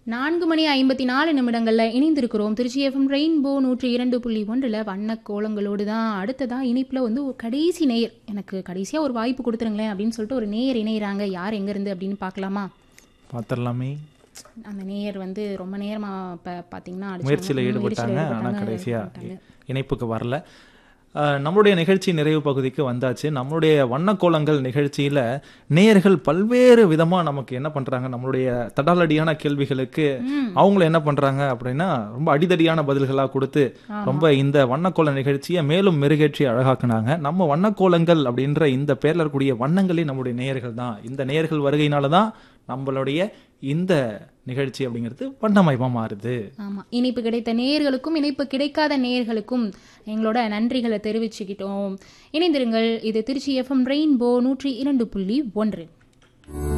நான்கு மணி ஐம்பத்தி நாலு நிமிடங்களில் இணைந்திருக்கிறோம் திருச்சி எஃப்எம் ரெயின்போ நூற்றி இரண்டு புள்ளி ஒன்றில் வண்ண கோலங்களோடு தான் அடுத்ததா இணைப்பில் வந்து ஒரு கடைசி நேயர் எனக்கு கடைசியாக ஒரு வாய்ப்பு கொடுத்துருங்களேன் அப்படின்னு சொல்லிட்டு ஒரு நேயர் இணையிறாங்க யார் எங்கேருந்து அப்படின்னு பார்க்கலாமா பார்த்துடலாமே அந்த நேயர் வந்து ரொம்ப நேரமாக இப்போ பார்த்தீங்கன்னா அடிச்சாங்க. முயற்சியில் ம், ஈடுபட்டாங்க ஆனால் ஈடுபட்டாங்க, கடைசியாக ஈடுபட்டாங்க. இணைப்புக்கு வரல அஹ், நம்மளுடைய நிகழ்ச்சி நிறைவு பகுதிக்கு வந்தாச்சு நம்மளுடைய வண்ணக்கோலங்கள் நிகழ்ச்சியில் நேயர்கள் பல்வேறு விதமாக நமக்கு என்ன பண்ணுறாங்க நம்மளுடைய தடாலடியான கேள்விகளுக்கு அவங்கள என்ன பண்ணுறாங்க அப்படின்னா ரொம்ப அடிதடியான பதில்களாக கொடுத்து ரொம்ப இந்த வண்ணக்கோல நிகழ்ச்சியை மேலும் மெருகேற்றி அழகாக்குனாங்க நம்ம வண்ணக்கோலங்கள் அப்படின்ற இந்த பேர்ல இருக்கக்கூடிய வண்ணங்களே நம்மளுடைய நேயர்கள் தான் இந்த நேயர்கள் வருகையினால தான் நம்மளுடைய இந்த நிகழ்ச்சி அப்படிங்கிறது வண்ணமயமா மாறுது ஆமா இணைப்பு கிடைத்த நேயர்களுக்கும் இணைப்பு கிடைக்காத நேயர்களுக்கும் எங்களோட நன்றிகளை தெரிவிச்சுக்கிட்டோம் இணைந்திருங்கள் இது திருச்சி எஃப்எம் ரெயின்போ நூற்றி இரண்டு புள்ளி ஒன்று